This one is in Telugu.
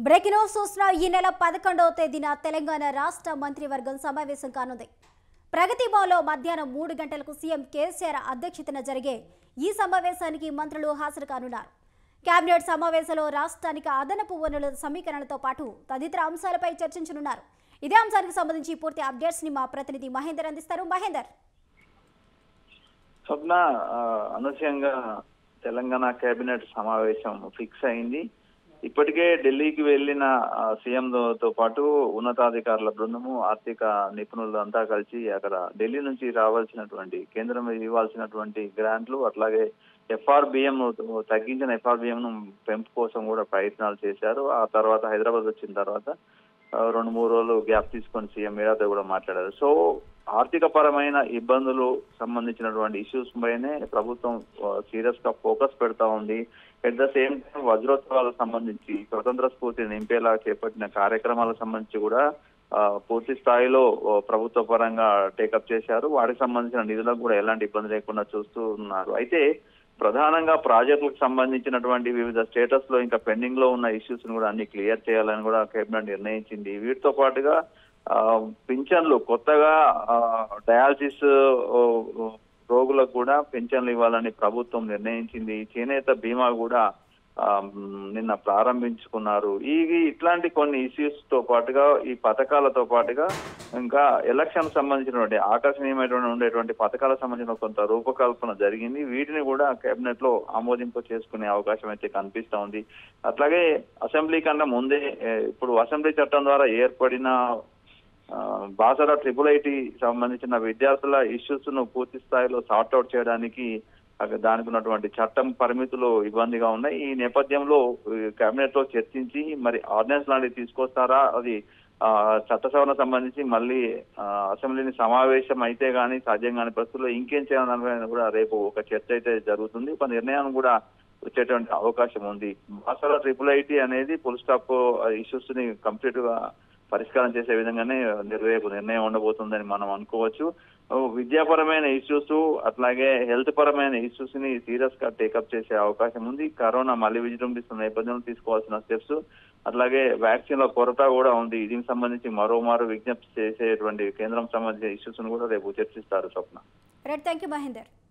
బ్రేకింగ్ న్యూస్ చూసిన ఈ నెల పదకొండవ తేదీన తెలంగాణ రాష్ట్ర మంత్రివర్గం సమావేశం కానుంది ప్రగతి భవన్లో మధ్యాహ్నం మూడు గంటలకు సీఎం కేసీఆర్ అధ్యక్షతన జరిగే ఈ సమావేశానికి మంత్రులు హాజరు కానున్నారు కేబినెట్ సమావేశంలో రాష్ట్రానికి అదనపు వనరుల సమీకరణలతో పాటు తదితర అంశాలపై చర్చించనున్నారు ఇదే అంశానికి సంబంధించి పూర్తి అప్డేట్స్ ని మా ప్రతినిధి మహేందర్ అందిస్తారు మహేందర్ స్వప్న ఆ, అనూహ్యంగా తెలంగాణ కేబినెట్ సమావేశం ఫిక్స్ అయింది ఇప్పటికే ఢిల్లీకి వెళ్లిన ఆ, సీఎం తో- తో పాటు ఉన్నతాధికారుల బృందము ఆర్థిక నిపుణులు అంతా కలిసి అక్కడ ఢిల్లీ నుంచి రావాల్సినటువంటి కేంద్రం ఇవ్వాల్సినటువంటి గ్రాంట్లు అట్లాగే ఎఫ్ఆర్బిఎం తగ్గించిన ఎఫ్ఆర్బిఎం ను పెంపు కోసం కూడా ప్రయత్నాలు చేశారు ఆ తర్వాత హైదరాబాద్ వచ్చిన తర్వాత ఆ, రెండు మూడు రోజులు గ్యాప్ తీసుకొని సీఎం మీడియాతో కూడా మాట్లాడారు సో ఆర్థిక పరమైన ఇబ్బందులు సంబంధించినటువంటి ఇష్యూస్ పైనే ప్రభుత్వం సీరియస్ గా ఫోకస్ పెడతా ఉంది ఎట్ ద సేమ్ టైం వజ్రోత్సవాలకు సంబంధించి స్వతంత్ర స్ఫూర్తి నింపేలా చేపట్టిన కార్యక్రమాలకు సంబంధించి కూడా ఆ, పూర్తి స్థాయిలో ఓ, ప్రభుత్వ పరంగా టేకప్ చేశారు వాటికి సంబంధించిన నిధులకు కూడా ఎలాంటి ఇబ్బంది లేకుండా చూస్తూ ఉన్నారు అయితే ప్రధానంగా ప్రాజెక్టులకు సంబంధించినటువంటి వివిధ స్టేటస్ లో ఇంకా పెండింగ్ లో ఉన్న ఇష్యూస్ కూడా అన్ని క్లియర్ చేయాలని కూడా కేబినెట్ నిర్ణయించింది వీటితో పాటుగా ఆ, పింఛన్లు కొత్తగా ఆ, డయాలసిస్ ఓ, ఓ, రోగులకు కూడా పింఛన్లు ఇవ్వాలని ప్రభుత్వం నిర్ణయించింది చేనేత బీమా కూడా ఆ, మ్, నిన్న ప్రారంభించుకున్నారు ఈ ఈ- ఇట్లాంటి కొన్ని ఇష్యూస్ తో పాటుగా ఈ పథకాలతో పాటుగా ఇంకా ఎలక్షన్ సంబంధించినటువంటి ఆకర్షణీయమైనటువంటి ఉండేటువంటి పథకాలకు సంబంధించిన కొంత రూపకల్పన జరిగింది వీటిని కూడా కేబినెట్ లో ఆమోదింపు చేసుకునే అవకాశం అయితే కనిపిస్తా ఉంది అట్లాగే అసెంబ్లీ కన్నా ముందే ఏ, ఇప్పుడు అసెంబ్లీ చట్టం ద్వారా ఏర్పడిన ఆ, బాసర ట్రిపుల్ ఐటీ సంబంధించిన విద్యార్థుల ఇష్యూస్ ను పూర్తి స్థాయిలో సార్ట్అవుట్ చేయడానికి అక్కడ దానికి ఉన్నటువంటి చట్టం పరిమితులు ఇబ్బందిగా ఉన్నాయి ఈ నేపథ్యంలో కేబినెట్ లో చర్చించి మరి ఆర్డినెన్స్ లాంటివి తీసుకొస్తారా అది ఆ, చట్ట సవరణ సంబంధించి మళ్ళీ ఆ, అసెంబ్లీని సమావేశం అయితే గానీ సాధ్యం కాని పరిస్థితుల్లో ఇంకేం చేయాలని అనేది కూడా రేపు ఒక చర్చ అయితే జరుగుతుంది ఒక నిర్ణయాన్ని కూడా వచ్చేటువంటి అవకాశం ఉంది బాసర ట్రిపుల్ ఐటీ అనేది ఫుల్ స్టాప్ ఇష్యూస్ ని కంప్లీట్ గా పరిష్కారం చేసే విధంగానే రేపు నిర్ణయం ఉండబోతుందని మనం అనుకోవచ్చు ఓ, విద్యాపరమైన ఇష్యూస్ అట్లాగే హెల్త్ పరమైన ఇష్యూస్ ని సీరియస్ గా టేకప్ చేసే అవకాశం ఉంది కరోనా మళ్ళీ విజృంభిస్తున్న నేపథ్యంలో తీసుకోవాల్సిన స్టెప్స్ అట్లాగే వ్యాక్సిన్ల కొరత కూడా ఉంది దీనికి సంబంధించి మరోమారు విజ్ఞప్తి చేసేటువంటి కేంద్రం సంబంధించిన ఇష్యూస్ ను కూడా రేపు చర్చిస్తారు Swapna right thank you Mahender